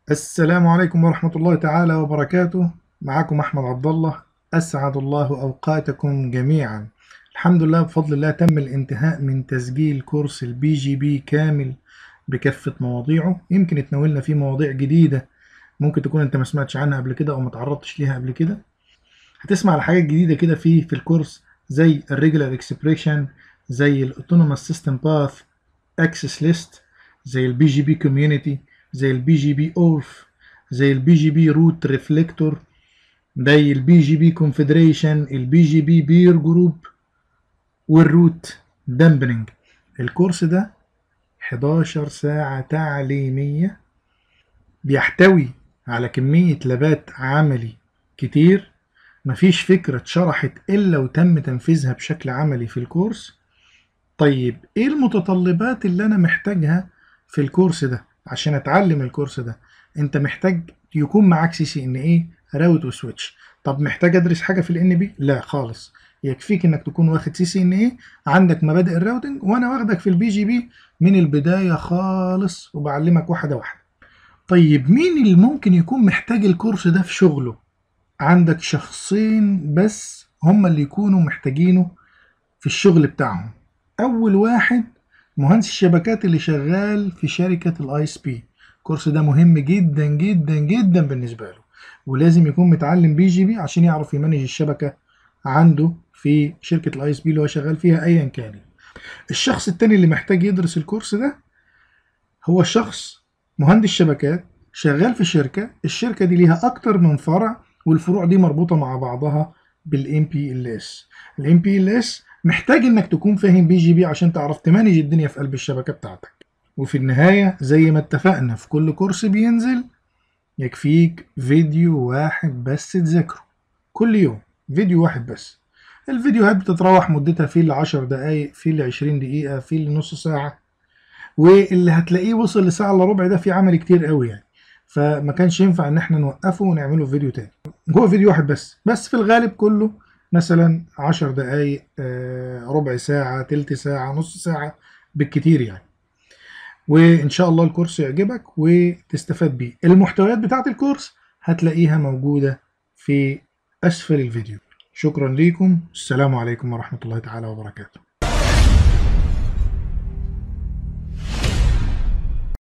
السلام عليكم ورحمة الله تعالى وبركاته معكم أحمد عبد الله أسعد الله أوقاتكم جميعا الحمد لله بفضل الله تم الانتهاء من تسجيل كورس البي جي بي كامل بكافة مواضيعه يمكن اتناولنا فيه مواضيع جديدة ممكن تكون انت ما سمعتش عنها قبل كده او ما تعرضتش ليها قبل كده هتسمع على حاجات جديدة كده فيه في الكورس زي الريجولار اكسبريشن زي الاوتونوموس سيستم باث اكسس ليست زي البي جي بي كوميونتي زي البي جي بي اورف زي البي جي بي روت ريفليكتور زي البي جي بي كونفدريشن البي جي بي بير جروب والروت دامبنج الكورس ده 11 ساعة تعليمية بيحتوي على كمية لابات عملي كتير مفيش فكرة اتشرحت إلا وتم تنفيذها بشكل عملي في الكورس طيب إيه المتطلبات اللي أنا محتاجها في الكورس ده عشان أتعلم الكورس ده أنت محتاج يكون معاك سي سي إن إيه راوت وسويتش طب محتاج أدرس حاجة في الإن بي لا خالص يكفيك إنك تكون واخد سي سي إن إيه عندك مبادئ الراوتنج وأنا واخدك في البي جي بي من البداية خالص وبعلمك واحدة واحدة طيب مين اللي ممكن يكون محتاج الكورس ده في شغله عندك شخصين بس هما اللي يكونوا محتاجينه في الشغل بتاعهم اول واحد مهندس الشبكات اللي شغال في شركة الاي اس بي الكورس ده مهم جدا جدا جدا بالنسبة له ولازم يكون متعلم بي جي بي عشان يعرف يمانج الشبكة عنده في شركة الاي اس بي اللي هو شغال فيها ايا كان الشخص التاني اللي محتاج يدرس الكورس ده هو شخص مهندس شبكات شغال في شركة الشركة دي ليها أكتر من فرع والفروع دي مربوطة مع بعضها بالام بي ال اس الام بي ال اس محتاج انك تكون فاهم بي جي بي عشان تعرف تمانج الدنيا في قلب الشبكة بتاعتك وفي النهاية زي ما اتفقنا في كل كورس بينزل يكفيك فيديو واحد بس تذاكره كل يوم فيديو واحد بس الفيديوهات بتتراوح مدتها في العشر دقايق في العشرين دقيقة في النص ساعة واللي هتلاقيه وصل لساعة الا ربع ده في عمل كتير قوي يعني فما كانش ينفع ان احنا نوقفه ونعمله في فيديو تاني هو فيديو واحد بس بس في الغالب كله مثلا عشر دقايق آه، ربع ساعة تلت ساعة نص ساعة بالكتير يعني وان شاء الله الكورس يعجبك وتستفاد بيه المحتويات بتاعت الكورس هتلاقيها موجودة في اسفل الفيديو شكرا ليكم السلام عليكم ورحمة الله تعالى وبركاته